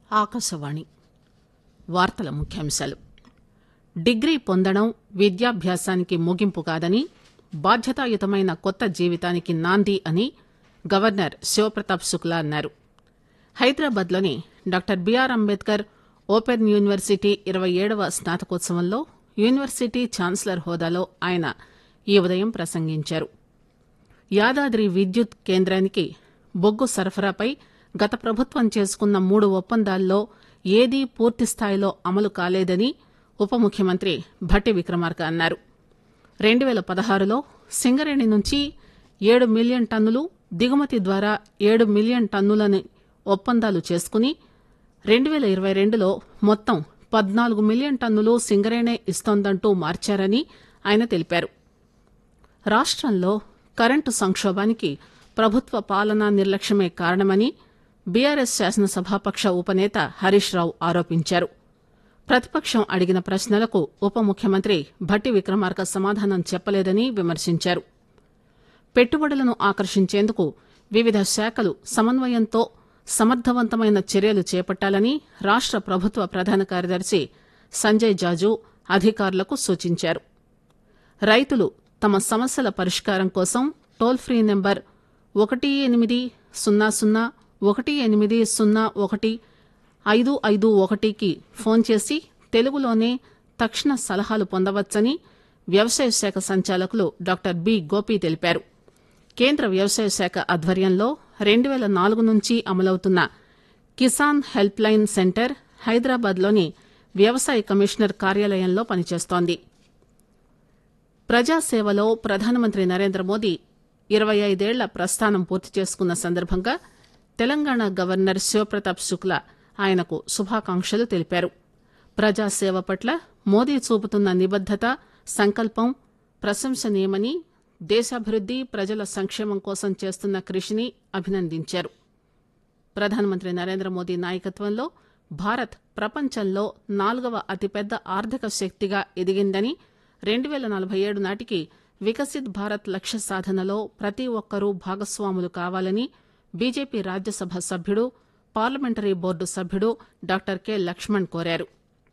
ఆకాశవాణి వార్తల ముఖ్యాంశాలు డిగ్రీ పొందడం విద్యాభ్యాసానికి ముగింపు కాదని బాధ్యతాయుతమైన కొత్త జీవితానికి నాంది అని గవర్నర్ శివప్రతాప్ శుక్లా అన్నారు హైదరాబాద్ లోని doctor BR Ambedkar open university ఇరవై ఏడవ స్నాతకోత్సవంలో యూనివర్సిటీ ఛాన్సలర్ హోదాలో ఆయన ఈ ఉదయం ప్రసంగించారు యాదాద్రి విద్యుత్ కేంద్రానికి బొగ్గు సరఫరాపై గత ప్రభుత్వం చేసుకున్న మూడు ఒప్పందాల్లో ఏదీ పూర్తిస్థాయిలో అమలు కాలేదని ఉప ముఖ్యమంత్రి భట్టి విక్రమార్క అన్నారు రెండు పేల పదహారులో సింగరేణి నుంచి ఏడు మిలియన్ టన్నులు దిగుమతి ద్వారా ఏడు మిలియన్ టన్నులని ఒప్పందాలు చేసుకుని రెండు పేల ఇరవై రెండులో మొత్తం పద్నాలుగు మిలియన్ టన్నులు సింగరేణే ఇస్తోందంటూ మార్చారని ఆయన తెలిపారు రాష్టంలో కరెంటు సంక్షోభానికి ప్రభుత్వ పాలనా నిర్లక్ష్యమే కారణమని బీఆర్ఎస్ శాసనసభాపక్ష ఉపనేత హరీష్ రావు ఆరోపించారు ప్రతిపక్షం అడిగిన ప్రశ్నలకు ఉప ముఖ్యమంత్రి భట్టి విక్రమార్క సమాధానం చెప్పలేదని విమర్శించారు పెట్టుబడులను ఆకర్షించేందుకు వివిధ శాఖలు సమన్వయంతో సమర్థవంతమైన చర్యలు చేపట్టాలని రాష్ట ప్రభుత్వ ప్రధాన కార్యదర్శి సంజయ్ జాజు అధికారులకు సూచించారు రైతులు తమ సమస్యల పరిష్కారం కోసం టోల్ ఫ్రీ నెంబర్ ఒకటి ఎనిమిది సున్నా సున్నా ఒకటి ఎనిమిది సున్నా ఒకటి ఐదు ఐదు ఒకటికి ఫోన్ చేసి తెలుగులోనే తక్షణ సలహాలు పొందవచ్చని వ్యవసాయ శాఖ సంచాలకులు డాక్టర్ బి గోపి తెలిపారు కేంద్ర వ్యవసాయ శాఖ ఆధ్వర్యంలో రెండు పేల నాలుగు నుంచి అమలవుతున్న కిసాన్ హెల్ప్ లైన్ సెంటర్ హైదరాబాద్లోని వ్యవసాయ కమిషనర్ కార్యాలయంలో పనిచేస్తోంది ప్రజాసేవలో ప్రధానమంత్రి నరేంద్ర మోదీ ఇరవై ఐదేళ్ల ప్రస్థానం పూర్తి చేసుకున్న సందర్భంగా తెలంగాణ గవర్నర్ శివప్రతాప్ శుక్లా ఆయనకు శుభాకాంక్షలు తెలిపారు ప్రజాసేవ పట్ల మోదీ చూపుతున్న నిబద్దత సంకల్పం ప్రశంసనీయమని దేశాభివృద్ది ప్రజల సంక్షేమం కోసం చేస్తున్న కృషిని అభినందించారు ప్రధానమంత్రి నరేంద్ర మోదీ నాయకత్వంలో భారత్ ప్రపంచంలో నాలుగవ అతిపెద్ద ఆర్థిక శక్తిగా ఎదిగిందని రెండు పేల నలభై ఏడు నాటికి వికసిత్ భారత్ లక్ష్య సాధనలో ప్రతి ఒక్కరూ భాగస్వాములు కావాలని బీజేపీ రాజ్యసభ సభ్యుడు పార్లమెంటరీ బోర్డు సభ్యుడు డాక్టర్ కె లక్ష్మణ్ కోరారు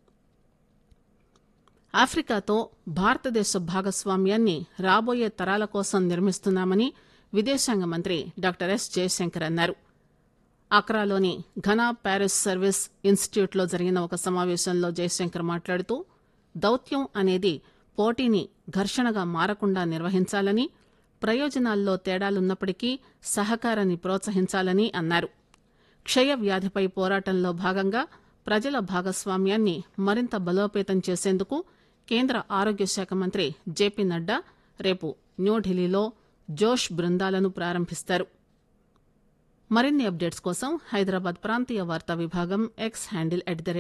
ఆఫ్రికాతో భారతదేశ భాగస్వామ్యాన్ని రాబోయే తరాల కోసం నిర్మిస్తున్నామని విదేశాంగ మంత్రి డాక్టర్ ఎస్ జయశంకర్ అన్నారు అక్రాలోని ఘనా ప్యారిస్ సర్వీస్ ఇన్స్టిట్యూట్లో జరిగిన ఒక సమావేశంలో జయశంకర్ మాట్లాడుతూ దౌత్యం అనేది పోటీని ఘర్షణగా మారకుండా నిర్వహించాలని ప్రయోజనాల్లో తేడాలున్నప్పటికీ సహకారాన్ని ప్రోత్సహించాలని అన్నారు క్షయ వ్యాధిపై పోరాటంలో భాగంగా ప్రజల భాగస్వామ్యాన్ని మరింత బలోపేతం చేసేందుకు కేంద్ర ఆరోగ్య శాఖ మంత్రి జేపీ నడ్డా రేపు న్యూఢిల్లీలో జోష్ బృందాలను ప్రారంభిస్తారు మరిన్ని అప్డేట్స్ కోసం హైదరాబాద్ ప్రాంతీయ వార్తా విభాగం ఎక్స్ హ్యాండిల్ ఎట్ ద